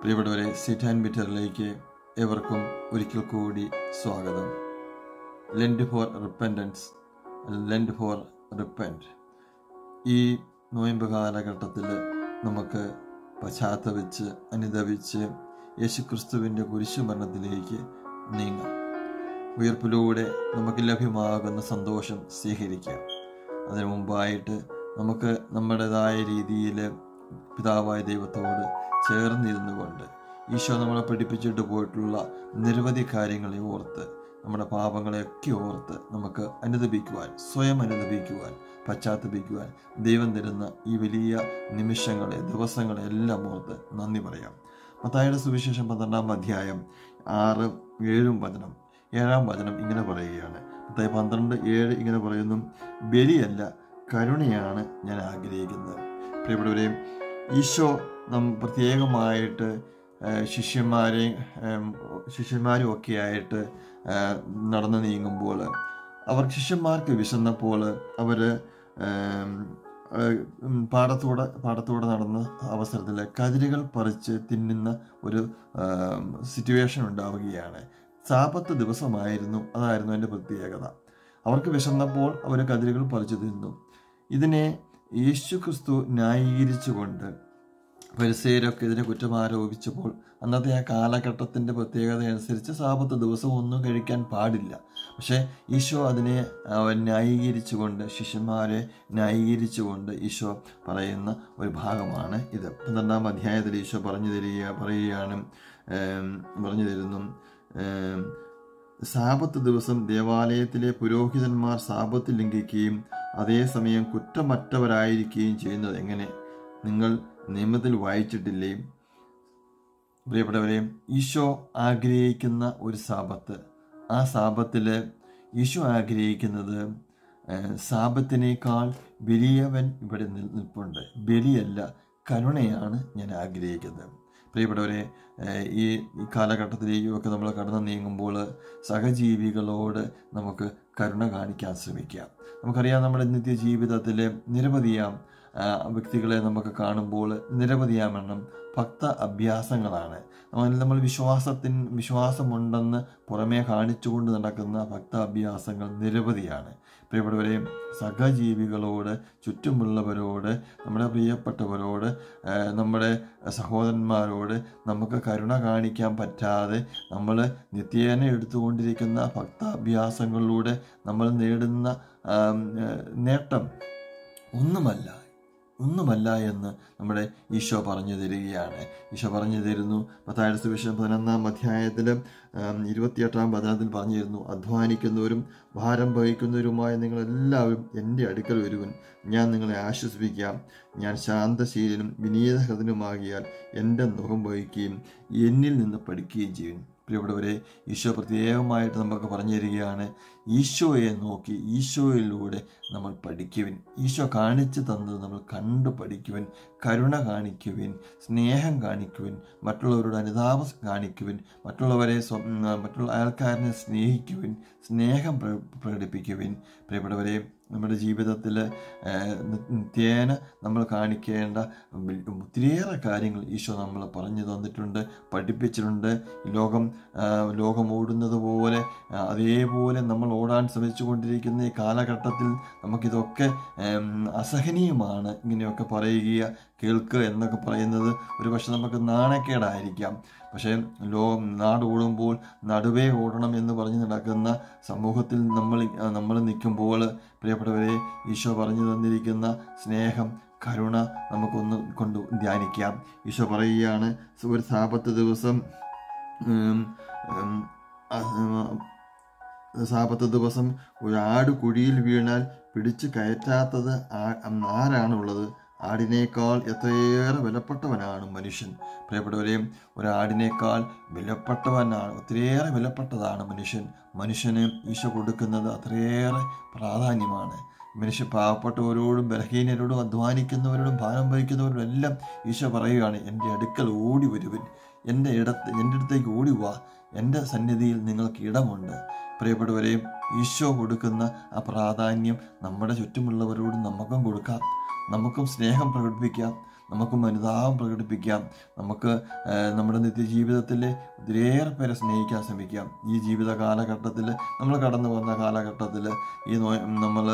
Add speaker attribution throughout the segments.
Speaker 1: പ്രിയപ്പെട്ടവരെ sit and ബിറ്ററിലേക്ക് ഏവർക്കും ഒരിക്കൽ കൂടി സ്വാഗതം Lent for repentance Lent for repent ഈ നോയമ്പ് കാലഘട്ടത്തിൽ നമുക്ക് പശ്ചാത്തപിച്ച് അനുദപിച്ച് യേശുക്രിസ്തുവിൻ്റെ കുരിശുമരണത്തിലേക്ക് നീങ്ങാം ഉയർപ്പിലൂടെ നമുക്ക് ലഭ്യമാകുന്ന സന്തോഷം സ്വീകരിക്കാം അതിനു മുമ്പായിട്ട് നമുക്ക് നമ്മുടേതായ രീതിയിൽ പിതാവായ ദൈവത്തോട് ചേർന്നിരുന്നു കൊണ്ട് ഈശോ നമ്മളെ പഠിപ്പിച്ചിട്ട് പോയിട്ടുള്ള നിരവധി കാര്യങ്ങളെ ഓർത്ത് നമ്മുടെ പാപങ്ങളെയൊക്കെ ഓർത്ത് നമുക്ക് അനുദപിക്കുവാൻ സ്വയം അനുദപിക്കുവാൻ പശ്ചാത്തപിക്കുവാൻ ദൈവം തരുന്ന ഈ വലിയ നിമിഷങ്ങളെ ദിവസങ്ങളെ എല്ലാം ഓർത്ത് നന്ദി പറയാം മത്തായുടെ സുവിശേഷം പന്ത്രണ്ടാം അധ്യായം ആറ് ഏഴും വചനം ഏഴാം വചനം ഇങ്ങനെ പറയുകയാണ് മത്തായി പന്ത്രണ്ട് ഏഴ് ഇങ്ങനെ പറയുന്നു ബലിയല്ല കരുണയാണ് ഞാൻ ആഗ്രഹിക്കുന്നത് പ്രിയപ്പെട്ടവരെയും ഈശോ നം പ്രത്യേകമായിട്ട് ഏഹ്, ശിഷ്യന്മാരെയും ഏം, ശിഷ്യന്മാരും ഒക്കെ ആയിട്ട് ഏഹ്, നടന്നു നീങ്ങുമ്പോൾ അവർ ശിഷ്യന്മാർക്ക് വിശന്നപ്പോൾ അവർ പാടത്തൂടെ പാടത്തൂടെ നടന്ന അവസരത്തിൽ കതിരുകൾ പറിച്ച് തിന്നുന്ന ഒരു സിറ്റുവേഷൻ ഉണ്ടാവുകയാണ് സാപത്ത് ദിവസമായിരുന്നു അതായിരുന്നു എൻ്റെ പ്രത്യേകത അവർക്ക് വിശന്നപ്പോൾ അവർ കതിരുകൾ പറിച്ചു തിന്നു ഇതിനെ യേശു ക്രിസ്തു ന്യായീകരിച്ചുകൊണ്ട് പരിസരമൊക്കെ ഇതിനെ കുറ്റം ആരോപിച്ചപ്പോൾ അന്നത്തെ ആ കാലഘട്ടത്തിൻ്റെ പ്രത്യേകത അനുസരിച്ച് സാപത്ത് ദിവസം ഒന്നും കഴിക്കാൻ പാടില്ല പക്ഷേ ഈശോ അതിനെ അവൻ ന്യായീകരിച്ചുകൊണ്ട് ശിഷ്യന്മാരെ ന്യായീകരിച്ചുകൊണ്ട് ഈശോ പറയുന്ന ഒരു ഭാഗമാണ് ഇത് പന്ത്രണ്ടാം അധ്യായത്തിൽ ഈശോ പറഞ്ഞു തരിക പറയുകയാണ് ഏം, പറഞ്ഞു തരുന്നു ഏം, സാപത്ത് ദിവസം ദേവാലയത്തിലെ പുരോഹിതന്മാർ സാപത്ത് ലംഘിക്കുകയും അതേസമയം കുറ്റമറ്റവരായിരിക്കുകയും ചെയ്യുന്നത് എങ്ങനെ നിങ്ങൾ നിയമത്തിൽ വായിച്ചിട്ടില്ലേ പ്രിയപ്പെട്ടവരെ ഈശോ ആഗ്രഹിക്കുന്ന ഒരു സാപത്ത് ആ സാപത്തിൽ ഈശോ ആഗ്രഹിക്കുന്നത് ഏഹ്, സാപത്തിനേക്കാൾ വലിയവൻ ഇവിടെ നിൽ- നിൽപ്പുണ്ട് ബലിയല്ല കരുണയാണ് ഞാൻ ആഗ്രഹിക്കുന്നത് പ്രിയപ്പെട്ടവരെ ഏഹ്, ഈ ഈ കാലഘട്ടത്തിലേക്കൊക്കെ നമ്മൾ കടന്നു നീങ്ങുമ്പോൾ സഹജീവികളോട് നമുക്ക് കരുണ കാണിക്കാൻ ശ്രമിക്കാം നമുക്കറിയാം നമ്മുടെ നിത്യ ജീവിതത്തിൽ നിരവധിയാം ആ, വ്യക്തികളെ നമുക്ക് കാണുമ്പോൾ നിരവധിയാം എണ്ണം ഭക്ത അഭ്യാസങ്ങളാണ് നമ്മൾ നമ്മൾ വിശ്വാസത്തിൻ വിശ്വാസമുണ്ടെന്ന് പുറമേ കാണിച്ചുകൊണ്ട് നടക്കുന്ന ഭക്ത അഭ്യാസങ്ങൾ നിരവധിയാണ് പ്രിയപ്പെട്ടവരെ സഹജീവികളോട് ചുറ്റുമുള്ളവരോട് നമ്മുടെ പ്രിയപ്പെട്ടവരോട് ആ, നമ്മുടെ സഹോദരന്മാരോട് നമുക്ക് കരുണ കാണിക്കാൻ പറ്റാതെ നമ്മൾ നിത്യേന എടുത്തുകൊണ്ടിരിക്കുന്ന ഭക്താഭ്യാസങ്ങളിലൂടെ നമ്മൾ നേടുന്ന ആം, ആ, നേട്ടം ഒന്നുമല്ല ഒന്നുമല്ല എന്ന് നമ്മുടെ ഈശോ പറഞ്ഞു തരികയാണ് ഈശോ പറഞ്ഞു തരുന്നു പത്തായ സുവിശേഷം പതിനൊന്നാം അധ്യായത്തിൽ ഇരുപത്തിയെട്ടാം വചനത്തിൽ പറഞ്ഞു തരുന്നു അധ്വാനിക്കുന്നവരും ഭാരം വഹിക്കുന്നവരുമായ നിങ്ങളെല്ലാവരും എൻ്റെ അടുക്കൽ വരുവൻ ഞാൻ നിങ്ങളെ ആശ്വസിപ്പിക്കാം ഞാൻ ശാന്തശീലനും വിനീതഹൃദനുമാകിയാൽ എൻ്റെ മുഖം വഹിക്കുകയും എന്നിൽ നിന്ന് പഠിക്കുകയും ചെയ്യും പ്രിയപ്പെട്ടവരെ ഈശോ പ്രത്യേകമായിട്ട് നമുക്ക് പറഞ്ഞു തരികയാണ് ഈശോയെ നോക്കി ഈശോയിലൂടെ നമ്മൾ പഠിക്കുവിൻ ഈശോ കാണിച്ചു തന്നത് നമ്മൾ കണ്ടു പഠിക്കുവിൻ കരുണ കാണിക്കുവിൻ സ്നേഹം കാണിക്കുവിൻ മറ്റുള്ളവരോട് അനുതാപം കാണിക്കുവിൻ മറ്റുള്ളവരെ സ്വ- ഉം, മറ്റുള്ള അയൽക്കാരനെ സ്നേഹിക്കുവിൻ സ്നേഹം പ്ര- പ്രകടിപ്പിക്കുവിൻ പ്രിയപ്പെട്ടവരെ നമ്മുടെ ജീവിതത്തിൽ നിത്യേന നമ്മൾ കാണിക്കേണ്ട വൽ- ഒത്തിരിയേറെ കാര്യങ്ങൾ ഈശോ നമ്മൾ പറഞ്ഞു തന്നിട്ടുണ്ട് പഠിപ്പിച്ചിട്ടുണ്ട് ഈ ലോകം ആ, ലോകം ഓടുന്നത് പോലെ ആ, അതേപോലെ നമ്മൾ ഓടാൻ ശ്രമിച്ചു കൊണ്ടിരിക്കുന്ന ഈ കാലഘട്ടത്തിൽ നമുക്കിതൊക്കെ ഉം, അസഹനീയമാണ് ഇങ്ങനെയൊക്കെ പറയുക കേൾക്കുക എന്നൊക്കെ പറയുന്നത് ഒരു പക്ഷെ നമുക്ക് നാണക്കേടായിരിക്കാം പക്ഷേ ലോ നാട് ഓടുമ്പോൾ നടുവേ ഓടണം എന്ന് പറഞ്ഞ് നടക്കുന്ന സമൂഹത്തിൽ നമ്മൾ നമ്മൾ നിൽക്കുമ്പോൾ പ്രിയപ്പെട്ടവരെ ഈശോ പറഞ്ഞു തന്നിരിക്കുന്ന സ്നേഹം കരുണ നമുക്കൊന്ന് കൊണ്ട് ധ്യാനിക്കാം ഈശോ പറയുകയാണ് ഒരു സാപത്ത് ദിവസം ഉം, ഉം, അഹ് സാപത്ത് ദിവസം ഒരു ആട് കുഴിയിൽ വീണാൽ പിടിച്ചു കയറ്റാത്തത് ആ- ആരാണുള്ളത് ആടിനേക്കാൾ എത്രയേറെ വിലപ്പെട്ടവനാണ് മനുഷ്യൻ പ്രിയപ്പെട്ടവരെയും ഒരാടിനേക്കാൾ വിലപ്പെട്ടവനാണ് ഒത്തിരിയേറെ വിലപ്പെട്ടതാണ് മനുഷ്യൻ മനുഷ്യന് ഈശോ കൊടുക്കുന്നത് അത്രയേറെ പ്രാധാന്യമാണ് മനുഷ്യ പാവപ്പെട്ടവരോടും ബലഹീനരോടും അധ്വാനിക്കുന്നവരോടും ഭാരം വഹിക്കുന്നവരോടും എല്ലാം ഈശോ പറയുകയാണ് എൻ്റെ അടുക്കൽ ഓടി വരുവൻ എൻ്റെ ഇടത്ത് എൻ്റെ അടുത്തേക്ക് ഓടി വാ എൻ്റെ സന്നിധിയിൽ നിങ്ങൾക്ക് ഇടമുണ്ട് പ്രിയപ്പെട്ടവരെയും ഈശോ കൊടുക്കുന്ന ആ പ്രാധാന്യം നമ്മുടെ ചുറ്റുമുള്ളവരോട് നമുക്കും കൊടുക്കാം നമുക്കും സ്നേഹം പ്രകടിപ്പിക്കാം നമുക്കും അനുതാപം പ്രകടിപ്പിക്കാം നമുക്ക് ആ, നമ്മുടെ നിത്യജീവിതത്തിൽ ഒത്തിരിയേറെ പേരെ സ്നേഹിക്കാൻ ശ്രമിക്കാം ഈ ജീവിത കാലഘട്ടത്തിൽ നമ്മൾ കടന്നു വന്ന കാലഘട്ടത്തിൽ ഈ നോ നമ്മൾ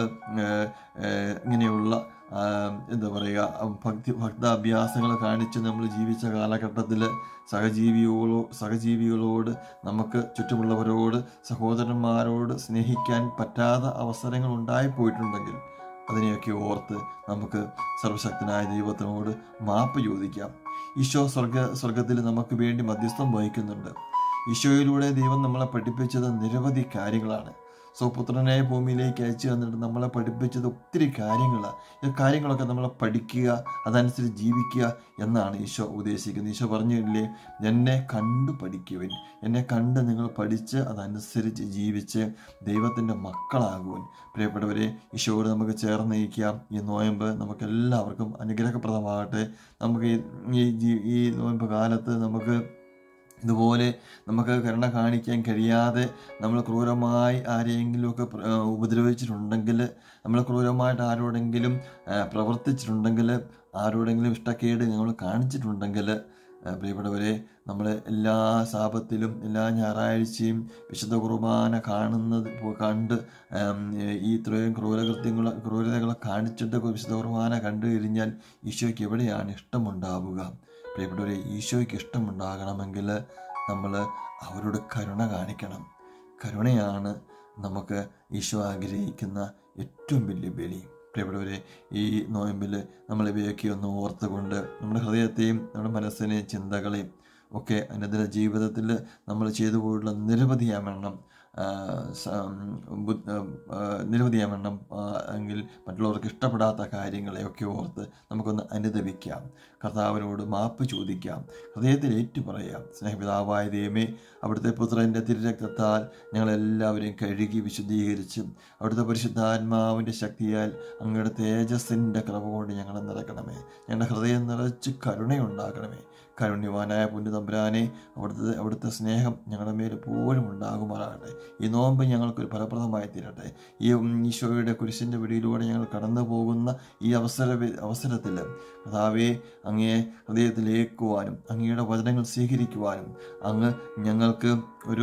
Speaker 1: ഇങ്ങനെയുള്ള ആ, എന്താ പറയുക ഭക്തി ഭക്താഭ്യാസങ്ങൾ കാണിച്ച് നമ്മൾ ജീവിച്ച കാലഘട്ടത്തിൽ സഹജീവികളോ സഹജീവികളോട് നമുക്ക് ചുറ്റുമുള്ളവരോട് സഹോദരന്മാരോട് സ്നേഹിക്കാൻ പറ്റാത്ത അവസരങ്ങൾ ഉണ്ടായിപ്പോയിട്ടുണ്ടെങ്കിൽ അതിനെയൊക്കെ ഓർത്ത് നമുക്ക് സർവശക്തനായ ദൈവത്തിനോട് മാപ്പ് ചോദിക്കാം ഈശോ സ്വർഗ സ്വർഗത്തിൽ നമുക്ക് വേണ്ടി മധ്യസ്ഥം വഹിക്കുന്നുണ്ട് ഈശോയിലൂടെ ദൈവം നമ്മളെ പഠിപ്പിച്ചത് നിരവധി കാര്യങ്ങളാണ് സ്വപുത്രനെ ഭൂമിയിലേക്ക് അയച്ചു തന്നിട്ട് നമ്മളെ പഠിപ്പിച്ചത് ഒത്തിരി കാര്യങ്ങളാണ് ഈ കാര്യങ്ങളൊക്കെ നമ്മൾ പഠിക്കുക അതനുസരിച്ച് ജീവിക്കുക എന്നാണ് ഈശോ ഉദ്ദേശിക്കുന്നത് ഈശോ പറഞ്ഞില്ലേ എന്നെ കണ്ടു പഠിക്കുവൻ എന്നെ കണ്ട് നിങ്ങൾ പഠിച്ച് അതനുസരിച്ച് ജീവിച്ച് ദൈവത്തിൻ്റെ മക്കളാകുവാൻ പ്രിയപ്പെട്ടവരെ ഈശോയോട് നമുക്ക് ചേർന്ന് നയിക്കാം ഈ നോയമ്പ് നമുക്ക് എല്ലാവർക്കും അനുഗ്രഹപ്രദമാകട്ടെ നമുക്ക് ഈ- ഈ ജീ- ഈ നോയമ്പ് കാലത്ത് നമുക്ക് ഇതുപോലെ നമുക്ക് കരുണ കാണിക്കാൻ കഴിയാതെ നമ്മൾ ക്രൂരമായി ആരെയെങ്കിലുമൊക്കെ പ്ര- ആ, ഉപദ്രവിച്ചിട്ടുണ്ടെങ്കിൽ നമ്മൾ ക്രൂരമായിട്ട് ആരോടെങ്കിലും ആ, പ്രവർത്തിച്ചിട്ടുണ്ടെങ്കിൽ ആരോടെങ്കിലും ഇഷ്ടക്കേട് നമ്മൾ കാണിച്ചിട്ടുണ്ടെങ്കിൽ ആ, പ്രിയപ്പെട്ടവരെ നമ്മൾ എല്ലാ ശാപത്തിലും എല്ലാ ഞായറാഴ്ചയും വിശുദ്ധ കുർബാന കാണുന്നത് പോ- കണ്ട് ആം, ഈ ഇത്രയും ക്രൂരകൃത്യങ്ങൾ ക്രൂരതകളെ കാണിച്ചിട്ട് വിശുദ്ധ കുർബാന കണ്ടു കഴിഞ്ഞാൽ ഈശോയ്ക്ക് എവിടെയാണ് ഇഷ്ടമുണ്ടാവുക പ്രിയപ്പെട്ടവരെ ഈശോയ്ക്ക് ഇഷ്ടമുണ്ടാകണമെങ്കിൽ നമ്മൾ അവരോട് കരുണ കാണിക്കണം കരുണയാണ് നമുക്ക് ഈശോ ആഗ്രഹിക്കുന്ന ഏറ്റവും വലിയ ബലി പ്രിയപ്പെട്ടവരെ ഈ നോയമ്പിൽ നമ്മൾ ഇവയൊക്കെ ഒന്ന് ഓർത്തുകൊണ്ട് നമ്മുടെ ഹൃദയത്തെയും നമ്മുടെ മനസ്സിനെയും ചിന്തകളെയും ഒക്കെ അനുദിന ജീവിതത്തിൽ നമ്മൾ ചെയ്തു പോയിട്ടുള്ള നിരവധിയാമെണ്ണം ആ, സ- ബു- ആ, നിരവധിയാമെണ്ണം ആ, എങ്കിൽ മറ്റുള്ളവർക്ക് ഇഷ്ടപ്പെടാത്ത കാര്യങ്ങളെയൊക്കെ ഓർത്ത് നമുക്കൊന്ന് അനുദപിക്കാം കർത്താവിനോട് മാപ്പ് ചോദിക്കാം ഹൃദയത്തിൽ ഏറ്റുപറയാം സ്നേഹപിതാവായ ദൈവമേ അവിടുത്തെ പുത്രൻ്റെ തിരുരക്തത്താൽ ഞങ്ങളെല്ലാവരെയും കഴുകി വിശുദ്ധീകരിച്ച് അവിടുത്തെ പരിശുദ്ധാത്മാവിൻ്റെ ശക്തിയാൽ അങ്ങയുടെ തേജസ്സിൻ്റെ കൃപ കൊണ്ട് ഞങ്ങളെ നിറയ്ക്കണമേ ഞങ്ങളുടെ ഹൃദയം നിറച്ച് കരുണയുണ്ടാക്കണമേ കരുണ്യവാനായ പുണ്യതമ്പുരാനെ അവിടുത്തെ അവിടുത്തെ സ്നേഹം ഞങ്ങളുടെ മേൽ എപ്പോഴും ഉണ്ടാകുമാറാകട്ടെ ഈ നോമ്പ് ഞങ്ങൾക്കൊരു ഫലപ്രദമായി തീരട്ടെ ഈ ഉം, ഈശോയുടെ കുരിശിൻ്റെ വെടിയിലൂടെ ഞങ്ങൾ കടന്നു പോകുന്ന ഈ അവസര അവസരത്തിൽ കഥാവെ അങ്ങയെ ഹൃദയത്തിലേക്കുവാനും അങ്ങയുടെ വചനങ്ങൾ സ്വീകരിക്കുവാനും അങ്ങ് ഞങ്ങൾക്ക് ഒരു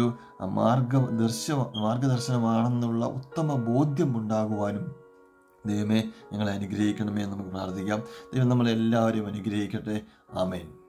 Speaker 1: മാർഗദർശ മാർഗദർശനമാണെന്നുള്ള ഉത്തമ ബോധ്യം ഉണ്ടാകുവാനും ദൈവമേ ഞങ്ങളെ അനുഗ്രഹിക്കണമേ എന്ന് നമുക്ക് പ്രാർത്ഥിക്കാം ദൈവം നമ്മളെല്ലാവരെയും അനുഗ്രഹിക്കട്ടെ ആമേൻ